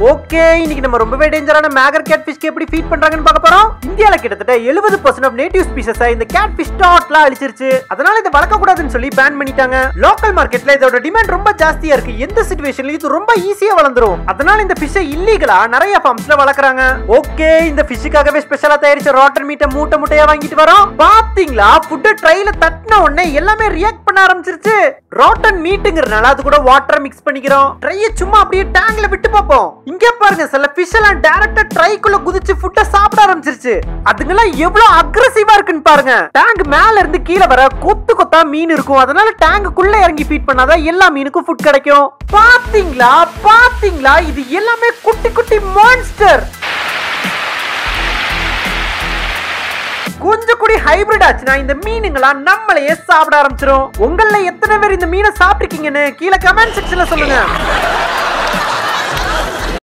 okay இன்னைக்கு நம்ம ரொம்பவே டேஞ்சரான மேகர் கேட் ஃபிஷ்க்கு எப்படி ஃபீட் பண்றாங்கன்னு பார்க்க போறோம் இந்தியால கிட்டத்தட்ட 70% பர்சன்ட் ஆஃப் நேட்டிவ் ஸ்பீசஸ் இந்த கேட் ஃபிஷ் டாட்லாம் அழிச்சிருச்சு அதனால இதை வளர்க்க கூடாதுன்னு சொல்லி பேன் பண்ணிட்டாங்க லோக்கல் மார்க்கெட்ல இதோட டிமாண்ட் ரொம்ப ஜாஸ்தியா இருக்கு எந்த சுச்சுவேஷன்லயும் இது ரொம்ப ஈஸியா வளர்ந்துரும் அதனால இந்த ஃபிஷ்ஷை இல்லீகலா நிறைய ஃபார்ம்ஸ்ல வளர்க்குறாங்க ஓகே இந்த ஃபிஷ்ஷுக்காகவே ஸ்பெஷலா தயாரிச்ச ராட்டர் மீட்டை மூட்டை மூட்டையா வாங்கிட்டு வரோம் பாத்தீங்களா ஃபுட் ட்ரைல தட்டின உடனே எல்லாமே ரியாக்ட் பண்ண ஆரம்பிச்சிருச்சு ராட்டன் மீட்டுங்கிறனால அது கூட வாட்டர் மிக்ஸ் பண்ணிக்கிறோம் ட்ரையை சும்மா அப்படியே டேங்க்ல விட்டு பார்ப்போம் இங்க பாருங்க சில ஃபிஷ் எல்லாம் டைரக்டா ட்ரைக்குள்ள குதிச்சு ஃபுட்டை சாப்பிட ஆரம்பிச்சிருச்சு அதுங்கெல்லாம் எவ்வளவு அக்ரசிவா இருக்குன்னு பாருங்க டேங்க் மேல இருந்து கீழே வர கொத்து கொத்தா மீன் இருக்கும் அதனால டேங்குக்குள்ள இறங்கி ஃபீட் பண்ணாதான் எல்லா மீனுக்கும் ஃபுட் கிடைக்கும் பாத்தீங்களா பாத்தீங்களா இது எல்லாமே குட்டி குட்டி மான்ஸ்டர் கொஞ்சம் கூடி ஹைபிரிட் ஆச்சுன்னா இந்த மீனுங்களா நம்மளையே சாப்பிட ஆரம்பிச்சிரும் உங்கள எத்தனை பேர் இந்த மீனை சாப்பிட்டிருக்கீங்கன்னு கீழே கமெண்ட் செக்ஷன்ல சொல்லுங்க